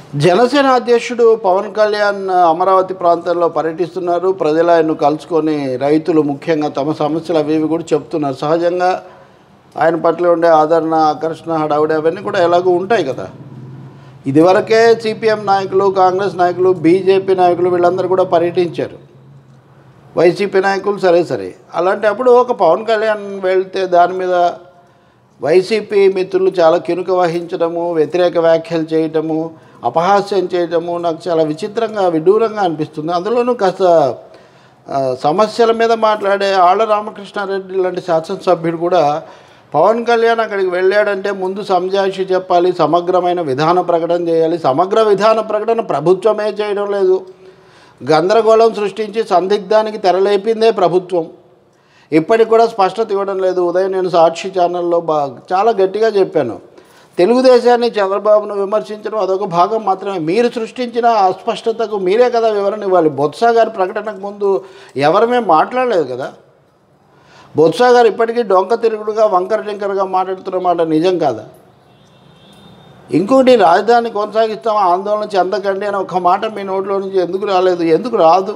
జనసేన అధ్యక్షుడు పవన్ కళ్యాణ్ అమరావతి ప్రాంతంలో పర్యటిస్తున్నారు ప్రజలు ఆయన్ను కలుసుకొని రైతులు ముఖ్యంగా తమ సమస్యలు అవి ఇవి కూడా చెప్తున్నారు సహజంగా ఆయన పట్ల ఉండే ఆదరణ ఆకర్షణ హడావుడి అవన్నీ కూడా ఎలాగో ఉంటాయి కదా ఇదివరకే సిపిఎం నాయకులు కాంగ్రెస్ నాయకులు బీజేపీ నాయకులు వీళ్ళందరూ కూడా పర్యటించారు వైసీపీ నాయకులు సరే సరే అలాంటప్పుడు ఒక పవన్ కళ్యాణ్ వెళ్తే దాని మీద వైసీపీ మిత్రులు చాలా కినుక వహించడము వ్యతిరేక వ్యాఖ్యలు చేయటము అపహాస్యం చేయటము నాకు చాలా విచిత్రంగా విడూరంగా అనిపిస్తుంది అందులోనూ కాస్త ఆ, సమస్యల మీద మాట్లాడే ఆళ్ళ రామకృష్ణారెడ్డి లాంటి శాసనసభ్యుడు కూడా పవన్ కళ్యాణ్ అక్కడికి వెళ్ళాడంటే ముందు సంజాయిషి చెప్పాలి సమగ్రమైన విధాన ప్రకటన చేయాలి సమగ్ర విధాన ప్రకటన ప్రభుత్వమే చేయడం లేదు గందరగోళం సృష్టించి సందిగ్ధానికి తెరలేపిందే ప్రభుత్వం ఇప్పటికి కూడా స్పష్టత ఇవ్వడం లేదు ఉదయం నేను సాక్షి ఛానల్లో బా చాలా గట్టిగా చెప్పాను తెలుగుదేశాన్ని చంద్రబాబును విమర్శించడం అదొక భాగం మాత్రమే మీరు సృష్టించిన అస్పష్టతకు మీరే కదా వివరణ ఇవ్వాలి బొత్స గారి ప్రకటనకు ముందు ఎవరమే మాట్లాడలేదు కదా బొత్స గారు ఇప్పటికీ డొంక తిరుగుడుగా వంకర టింకరగా మాట్లాడుతున్న మాట నిజం కాదా ఇంకోటి రాజధాని కొనసాగిస్తాం ఆందోళన చెందకండి అని ఒక మాట మీ నోట్లో నుంచి ఎందుకు రాలేదు ఎందుకు రాదు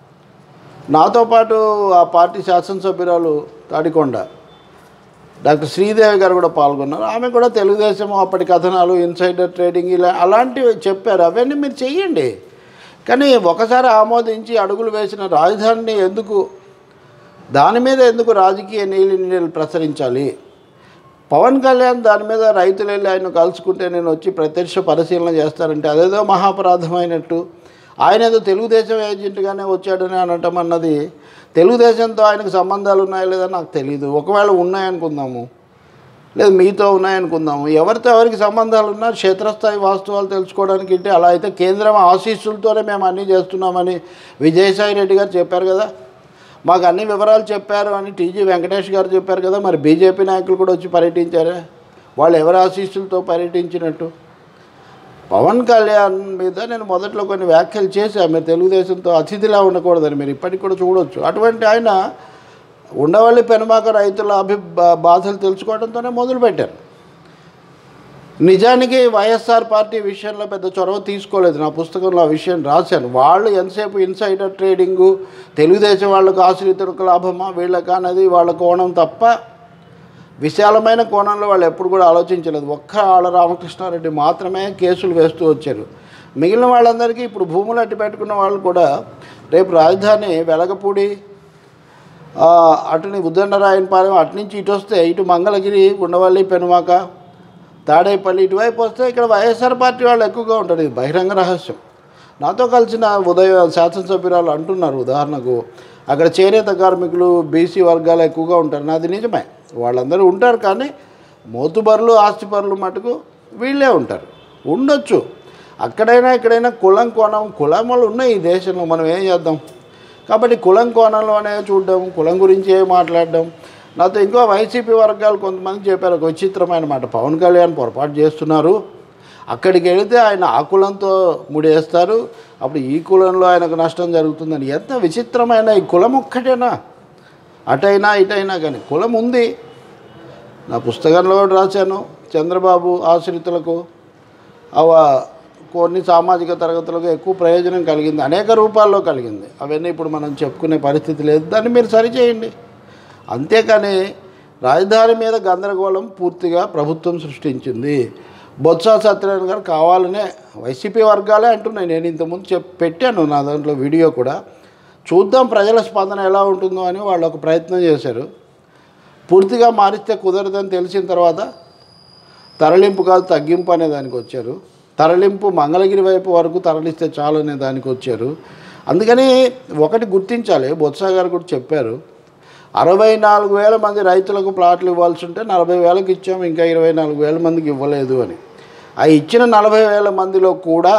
నాతో పాటు ఆ పార్టీ శాసనసభ్యురాలు తాడికొండ డాక్టర్ శ్రీదేవి గారు కూడా పాల్గొన్నారు ఆమె కూడా తెలుగుదేశం అప్పటి కథనాలు ఇన్సైడర్ ట్రేడింగ్ ఇలా అలాంటివి చెప్పారు అవన్నీ మీరు చెయ్యండి కానీ ఒకసారి ఆమోదించి అడుగులు వేసిన రాజధానిని ఎందుకు దాని మీద ఎందుకు రాజకీయ నీళ్ళు నీళ్ళు ప్రసరించాలి పవన్ కళ్యాణ్ దాని మీద రైతులు వెళ్ళి ఆయన కలుసుకుంటే నేను వచ్చి ప్రత్యక్ష పరిశీలన చేస్తానంటే అదేదో మహాపరాధమైనట్టు ఆయన ఏదో తెలుగుదేశం ఏజెంట్గానే వచ్చాడని అనటం అన్నది తెలుగుదేశంతో ఆయనకు సంబంధాలు ఉన్నాయో లేదో నాకు తెలియదు ఒకవేళ ఉన్నాయనుకుందాము లేదు మీతో ఉన్నాయనుకుందాము ఎవరితో ఎవరికి సంబంధాలు ఉన్నా క్షేత్రస్థాయి వాస్తవాలు తెలుసుకోవడానికి అంటే అలా అయితే కేంద్రం ఆశీస్సులతోనే మేము అన్నీ చేస్తున్నామని విజయసాయి రెడ్డి గారు చెప్పారు కదా మాకు అన్ని వివరాలు చెప్పారు అని టీజీ వెంకటేష్ గారు చెప్పారు కదా మరి బీజేపీ నాయకులు కూడా వచ్చి పర్యటించారా వాళ్ళు ఎవరి ఆశీస్సులతో పర్యటించినట్టు పవన్ కళ్యాణ్ మీద నేను మొదట్లో కొన్ని వ్యాఖ్యలు చేశాను మీరు తెలుగుదేశంతో అతిథిలా ఉండకూడదని మీరు ఇప్పటికి కూడా చూడవచ్చు అటువంటి ఆయన ఉండవల్లి పెనుమాక రైతుల అభి బా- బాధలు తెలుసుకోవడంతోనే మొదలుపెట్టారు నిజానికి వైఎస్ఆర్ పార్టీ విషయంలో పెద్ద చొరవ తీసుకోలేదు నా పుస్తకంలో ఆ విషయం రాశాను వాళ్ళు ఎంతసేపు ఇన్సైడర్ ట్రేడింగు తెలుగుదేశం వాళ్ళకు ఆశ్రితులకు లాభమా వీళ్ళకా అన్నది వాళ్ళ కోణం తప్ప విశాలమైన కోణంలో వాళ్ళు ఎప్పుడు కూడా ఆలోచించలేదు ఒక్క ఆళ్ళ రామకృష్ణారెడ్డి మాత్రమే కేసులు వేస్తూ వచ్చారు మిగిలిన వాళ్ళందరికీ ఇప్పుడు భూములు అట్టి పెట్టుకున్న వాళ్ళు కూడా రేపు రాజధాని వెలగపూడి ఆ, అటుని ఉద్దండరాయనపాలెం అటు నుంచి ఇటు వస్తే ఇటు మంగళగిరి ఉండవల్లి పెనుమాక తాడేపల్లి ఇటువైపు వస్తే ఇక్కడ వైఎస్ఆర్ పార్టీ వాళ్ళు ఎక్కువగా ఉంటారు ఇది బహిరంగ రహస్యం నాతో కలిసిన ఉదయం శాసనసభ్యురాలు అంటున్నారు ఉదాహరణకు అక్కడ చేనేత కార్మికులు బీసీ వర్గాలు ఎక్కువగా ఉంటారు నాది నిజమే వాళ్ళందరూ ఉంటారు కానీ మోతుబరులు ఆస్తిపరులు మటుకు వీళ్ళే ఉంటారు ఉండొచ్చు అక్కడైనా ఇక్కడైనా కులం కోణం కులములు ఉన్నాయి ఈ దేశంలో మనం ఏం చేద్దాం కాబట్టి కులం కోణంలోనే చూడడం కులం గురించి మాట్లాడడం నాతో ఇంకో వైసీపీ వర్గాలు కొంతమంది చెప్పారు ఒక విచిత్రమైన మాట పవన్ కళ్యాణ్ పొరపాటు చేస్తున్నారు అక్కడికి వెళితే ఆయన ఆ కులంతో ముడేస్తారు అప్పుడు ఈ కులంలో ఆయనకు నష్టం జరుగుతుందని ఎంత విచిత్రమైన ఈ కులం ఒక్కటేనా అటైనా ఇటైనా కానీ కులం ఉంది నా పుస్తకంలో కూడా రాశాను చంద్రబాబు ఆశ్రితులకు అవ కొన్ని సామాజిక తరగతులకు ఎక్కువ ప్రయోజనం కలిగింది అనేక రూపాల్లో కలిగింది అవన్నీ ఇప్పుడు మనం చెప్పుకునే పరిస్థితి లేదు దాన్ని మీరు సరిచేయండి అంతేకాని రాజధాని మీద గందరగోళం పూర్తిగా ప్రభుత్వం సృష్టించింది బొత్స సత్యనారాయణ గారు కావాలనే వైసీపీ వర్గాలే అంటున్నాయి నేను ఇంతకుముందు చెప్ పెట్టాను నా దాంట్లో వీడియో కూడా చూద్దాం ప్రజల స్పందన ఎలా ఉంటుందో అని వాళ్ళు ఒక ప్రయత్నం చేశారు పూర్తిగా మారిస్తే కుదరదని తెలిసిన తర్వాత తరలింపు కాదు తగ్గింపు అనే దానికి వచ్చారు తరలింపు మంగళగిరి వైపు వరకు తరలిస్తే చాలు అనే దానికి వచ్చారు అందుకని ఒకటి గుర్తించాలి బొత్స గారు కూడా చెప్పారు అరవై నాలుగు వేల మంది రైతులకు ప్లాట్లు ఇవ్వాల్సి ఉంటే నలభై వేలకు ఇచ్చాము ఇంకా ఇరవై నాలుగు వేల మందికి ఇవ్వలేదు అని ఆ ఇచ్చిన నలభై వేల మందిలో కూడా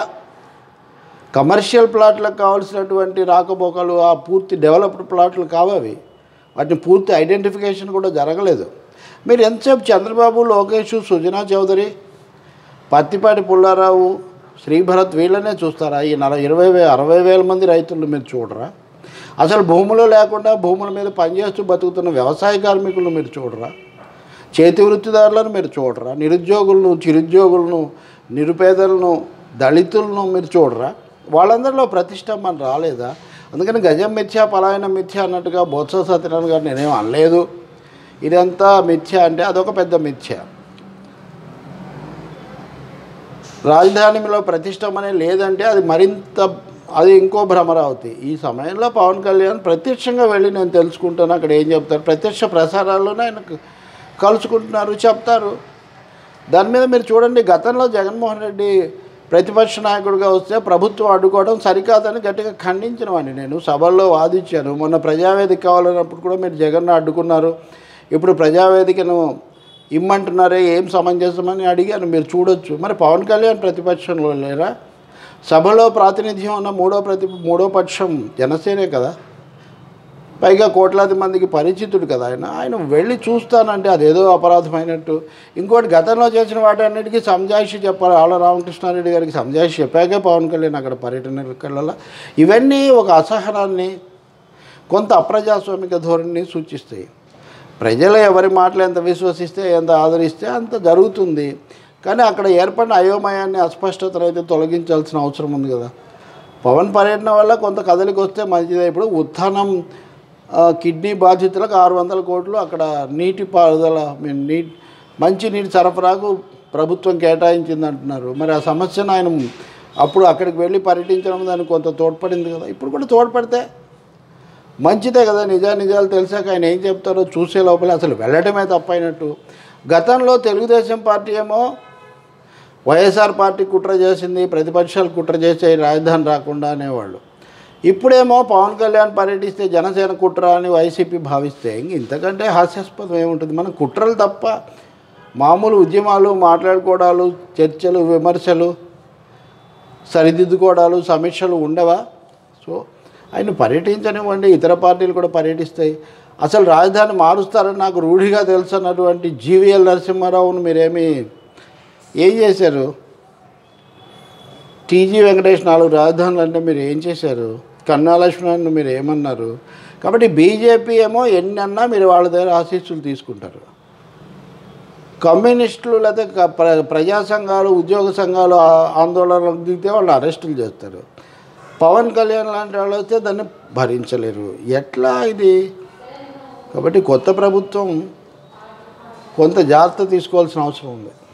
కమర్షియల్ ప్లాట్లకు కావాల్సినటువంటి రాకపోకలు ఆ పూర్తి డెవలప్డ్ ప్లాట్లు కావవి వాటిని పూర్తి ఐడెంటిఫికేషన్ కూడా జరగలేదు మీరు ఎంతసేపు చంద్రబాబు లోకేష్ సుజనా చౌదరి పత్తిపాటి పుల్లారావు శ్రీభరత్ వీళ్ళనే చూస్తారా ఈ నల ఇరవై వే అరవై వేల మంది రైతులు మీరు చూడరా అసలు భూములు లేకుండా భూముల మీద పనిచేస్తూ బతుకుతున్న వ్యవసాయ కార్మికులను మీరు చూడరా చేతి వృత్తిదారులను మీరు చూడరా నిరుద్యోగులను చిరుద్యోగులను నిరుపేదలను దళితులను మీరు చూడరా వాళ్ళందరిలో ప్రతిష్టంభన రాలేదా అందుకని గజం మిథ్య పలాయన మిథ్య అన్నట్టుగా బొత్స సత్యనారాయణ గారు నేనేం అనలేదు ఇదంతా మిథ్య అంటే అదొక పెద్ద మిథ్య రాజధానిలో ప్రతిష్టమనే లేదంటే అది మరింత అది ఇంకో భ్రమరావతి ఈ సమయంలో పవన్ కళ్యాణ్ ప్రత్యక్షంగా వెళ్ళి నేను తెలుసుకుంటాను అక్కడ ఏం చెప్తారు ప్రత్యక్ష ప్రసారాల్లోనే ఆయన కలుసుకుంటున్నారు చెప్తారు దాని మీద మీరు చూడండి గతంలో జగన్మోహన్ రెడ్డి ప్రతిపక్ష నాయకుడిగా వస్తే ప్రభుత్వం అడ్డుకోవడం సరికాదని గట్టిగా ఖండించినవాడిని నేను సభల్లో వాదించాను మొన్న ప్రజావేదిక కావాలన్నప్పుడు కూడా మీరు జగన్ను అడ్డుకున్నారు ఇప్పుడు ప్రజావేదికను ఇమ్మంటున్నారే ఏం సమంజసమని అడిగాను మీరు చూడొచ్చు మరి పవన్ కళ్యాణ్ ప్రతిపక్షంలో లేరా సభలో ప్రాతినిధ్యం ఉన్న మూడో ప్రతి మూడో పక్షం జనసేనే కదా పైగా కోట్లాది మందికి పరిచితుడు కదా ఆయన ఆయన వెళ్ళి చూస్తానంటే అదేదో అపరాధమైనట్టు ఇంకోటి గతంలో చేసిన వాటన్నిటికీ సంజాయిషి చెప్పాలి ఆళ్ళ రామకృష్ణారెడ్డి గారికి సంజాయిషి చెప్పాకే పవన్ కళ్యాణ్ అక్కడ పర్యటనలకు వెళ్ళాల ఇవన్నీ ఒక అసహనాన్ని కొంత అప్రజాస్వామిక ధోరణిని సూచిస్తాయి ప్రజలు ఎవరి మాటలు ఎంత విశ్వసిస్తే ఎంత ఆదరిస్తే అంత జరుగుతుంది కానీ అక్కడ ఏర్పడిన అయోమయాన్ని అస్పష్టతను అయితే తొలగించాల్సిన అవసరం ఉంది కదా పవన్ పర్యటన వల్ల కొంత కదలికి వస్తే మంచిదే ఇప్పుడు ఉత్థానం ఆ, కిడ్నీ బాధితులకు ఆరు వందల కోట్లు అక్కడ నీటి పారుదల మీన్ నీటి మంచి నీటి సరఫరాకు ప్రభుత్వం కేటాయించింది అంటున్నారు మరి ఆ సమస్యను ఆయన అప్పుడు అక్కడికి వెళ్ళి పర్యటించడం దానికి కొంత తోడ్పడింది కదా ఇప్పుడు కూడా తోడ్పడితే మంచిదే కదా నిజా నిజాలు తెలిసాక ఆయన ఏం చెప్తారో చూసే లోపల అసలు వెళ్ళడమే తప్పైనట్టు గతంలో తెలుగుదేశం పార్టీ ఏమో వైఎస్ఆర్ పార్టీ కుట్ర చేసింది ప్రతిపక్షాలు కుట్ర చేసే రాజధాని రాకుండా అనేవాళ్ళు ఇప్పుడేమో పవన్ కళ్యాణ్ పర్యటిస్తే జనసేన కుట్ర అని వైసీపీ భావిస్తే ఇంక ఇంతకంటే హాస్యాస్పదం ఏముంటుంది మనం కుట్రలు తప్ప మామూలు ఉద్యమాలు మాట్లాడుకోవడాలు చర్చలు విమర్శలు సరిదిద్దుకోవడాలు సమీక్షలు ఉండవా సో ఆయన పర్యటించనివ్వండి ఇతర పార్టీలు కూడా పర్యటిస్తాయి అసలు రాజధాని మారుస్తారని నాకు రూఢిగా తెలుసు అన్నటువంటి జీవీఎల్ నరసింహారావును మీరేమి ఏం చేశారు టీజీ వెంకటేష్ నాలుగు రాజధానులు అంటే మీరు ఏం చేశారు కన్నా లక్ష్మణ్ మీరు ఏమన్నారు కాబట్టి బీజేపీ ఏమో ఎన్ని అన్నా మీరు వాళ్ళ దగ్గర ఆశీస్సులు తీసుకుంటారు కమ్యూనిస్టులు లేదా క- ప్ర ప్రజా సంఘాలు ఉద్యోగ సంఘాలు ఆ- ఆందోళనలకు దిగితే వాళ్ళు అరెస్టులు చేస్తారు పవన్ కళ్యాణ్ లాంటి వాళ్ళు వస్తే దాన్ని భరించలేరు ఎట్లా ఇది కాబట్టి కొత్త ప్రభుత్వం కొంత జాగ్రత్త తీసుకోవాల్సిన అవసరం ఉంది